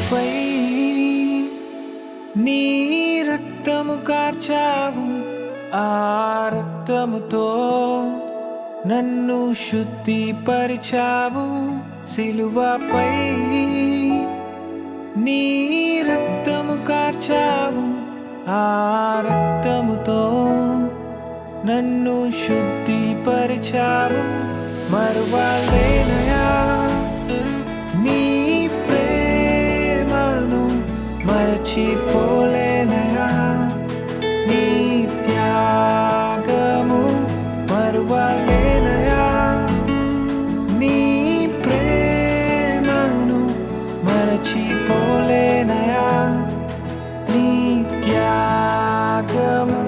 సిలువపై నీ రక్తము కార్చావు ఆ రక్తముతో నన్ను శుద్ధిపరిచావు సిలువపై నీ రక్తము కార్చావు ఆ రక్తముతో నన్ను శుద్ధిపరిచావు మరువలేనయా నీ ప్రేమను మరచిపోలేనయా నీ త్యాగము మరువలేనయా నీ ప్రేమను మరచిపోలేనయా నీ త్యాగము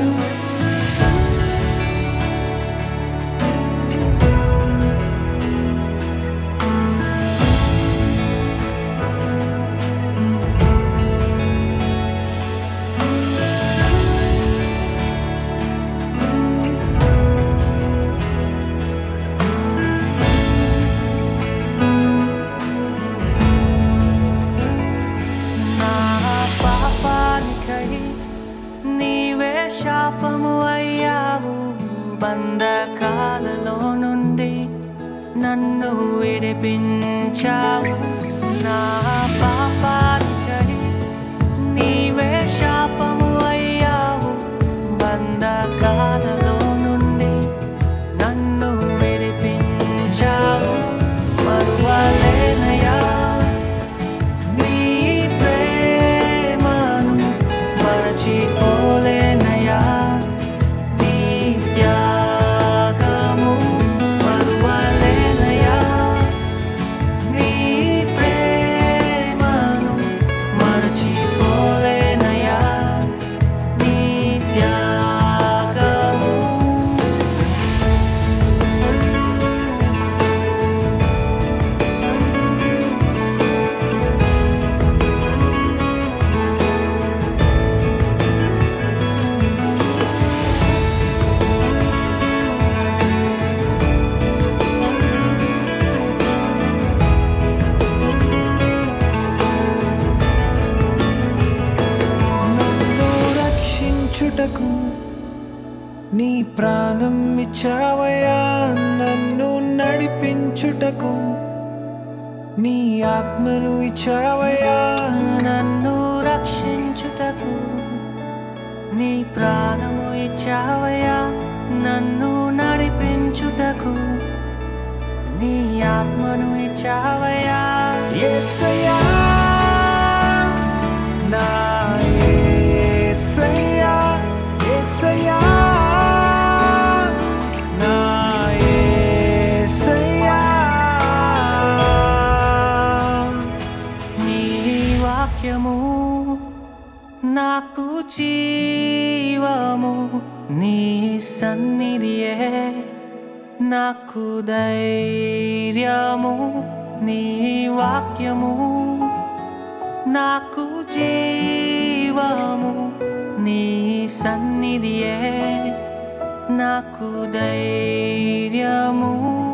నా పాపానికై నీవే శాపము అయ్యావు బంధకాలలో నుండి నన్ను విడిపించావు నా పాపానికై నీవే శాపము అయ్యావు బంధకాలలో నుండి నన్ను విడిపించావు మరువలేనయా నీ ప్రేమను మరచిపోలేనయా నీ త్యాగము మరువలేనయా నీ ప్రేమను మరచిపోలేనయా నీ త్యాగము నన్ను రక్షించుటకు నీ ప్రాణం ఇచ్చావయా నన్ను నడిపించుటకు నీ ఆత్మను ఇచ్చావయా నన్ను రక్షించుటకు నీ ప్రాణము ఇచ్చావయ్యా నన్ను నడిపించుటకు నీ ఆత్మను ఇచ్చావయ్యా యేసయ్యా నా యేసయ్యా యేసయ్యా నా యేసయ్యా నీ వాక్యము నాకు జీవము నీ సన్నిధియే నాకు ధైర్యము నీ వాక్యము నాకు జీవము నీ సన్నిధియే నాకు ధైర్యము